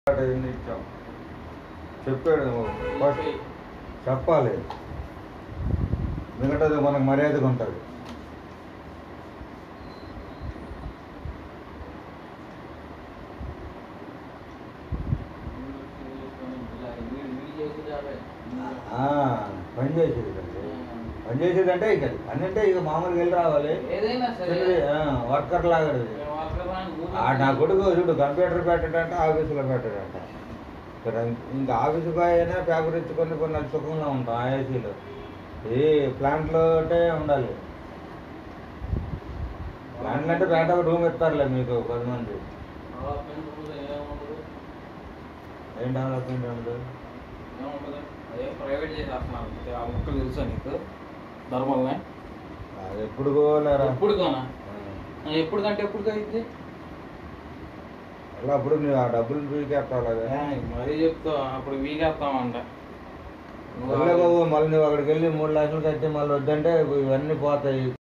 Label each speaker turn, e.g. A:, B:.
A: ఎన్ని ఇచ్చాం చెప్పాడు నువ్వు ఫస్ట్ చెప్పాలి మిగతాది మనకు మర్యాదగా ఉంటుంది ఆ, పని చేసేది కండి పని చేసేది అంటే ఇక అన్నంటే ఇక మామూలుగా వెళ్ళి రావాలి
B: ఏదైనా సరే
A: వర్కర్ లాగా ఆ నా కొడుకు చూడు కంప్యూటర్ పెట్టడంట ఆఫీసులో పెట్టడంట ఇక్కడ ఇంకా ఆఫీసు బాయ్ అయినా పేపర్ ఇచ్చుకొని కొన్ని అది సుఖంగా ఉంటాం ఆ ఏసీలో ఏ ప్లాంట్లో అంటే ఉండాలి ప్లాంట్లు అంటే పేట రూమ్ ఇస్తారులే మీకు పది మంది ఏం డెవలప్మెంట్ ఉండదు
B: ప్రైవేట్ చేసేస్తున్నారు ఆ ముక్కలు తెలుసా నీకు ధర్మల్నే
A: అది ఎప్పుడు పోలేరా
B: ఎప్పుడు కోనా ఎప్పుడు కంటే ఎప్పుడు అయితే
A: అలా అప్పుడు నువ్వు ఆ డబ్బులు పీకేస్తావు కదా
B: మరీ చెప్తా అప్పుడు వీగేస్తామంట
A: వెళ్ళే బాబు మళ్ళీ నువ్వు అక్కడికి వెళ్ళి మూడు లక్షలు కట్టి మళ్ళీ వద్దంటే ఇవన్నీ పోతాయి